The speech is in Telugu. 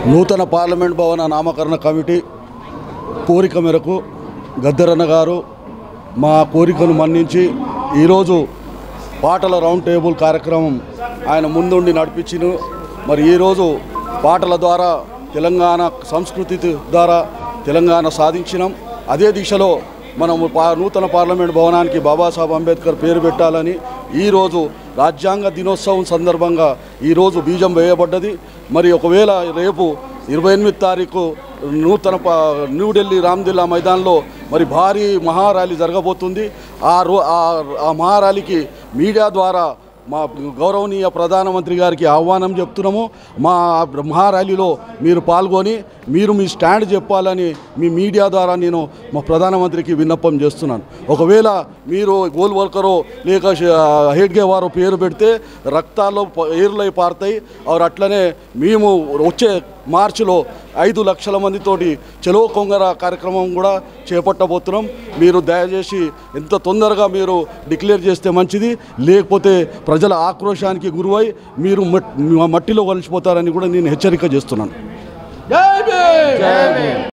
నూతన పార్లమెంట్ భవన నామకరణ కమిటీ కోరిక మేరకు గద్దరన్న గారు మా కోరికను మన్నించి ఈరోజు పాటల రౌండ్ టేబుల్ కార్యక్రమం ఆయన ముందుండి నడిపించిన మరి ఈరోజు పాటల ద్వారా తెలంగాణ సంస్కృతి ద్వారా తెలంగాణ సాధించినాం అదే దిశలో మనము పా నూతన పార్లమెంట్ భవనానికి బాబాసాహెబ్ అంబేద్కర్ పేరు పెట్టాలని ఈరోజు రాజ్యాంగ దినోత్సవం సందర్భంగా ఈరోజు బీజం వేయబడ్డది మరి ఒకవేళ రేపు ఇరవై ఎనిమిది తారీఖు నూతన ప- న్యూఢిల్లీ రామ్దిల్లా మైదాన్లో మరి భారీ మహారాలీ జరగబోతుంది ఆ రో ఆ- ఆ మహారాలీకి మీడియా ద్వారా మా గౌరవనీయ ప్రధానమంత్రి గారికి ఆహ్వానం చెప్తున్నాము మా మహారాలీలో మీరు పాల్గొని మీరు మీ స్టాండ్ చెప్పాలని మీ మీడియా ద్వారా నేను మా ప్రధానమంత్రికి విన్నపం చేస్తున్నాను ఒకవేళ మీరు గోల్ వర్కరో లేక హెడ్గే వారో పేరు పెడితే రక్తాల్లో ప- ఏర్లై పారుతాయి ఆరు అట్లనే మేము వచ్చే మార్చిలో ఐదు లక్షల మందితోటి చెలో కొంగర కార్యక్రమం కూడా చేపట్టబోతున్నాం మీరు దయచేసి ఎంత తొందరగా మీరు డిక్లేర్ చేస్తే మంచిది లేకపోతే ప్రజల ఆక్రోశానికి గురువై మీరు మట్- మట్టిలో కలిసిపోతారని కూడా నేను హెచ్చరిక చేస్తున్నాను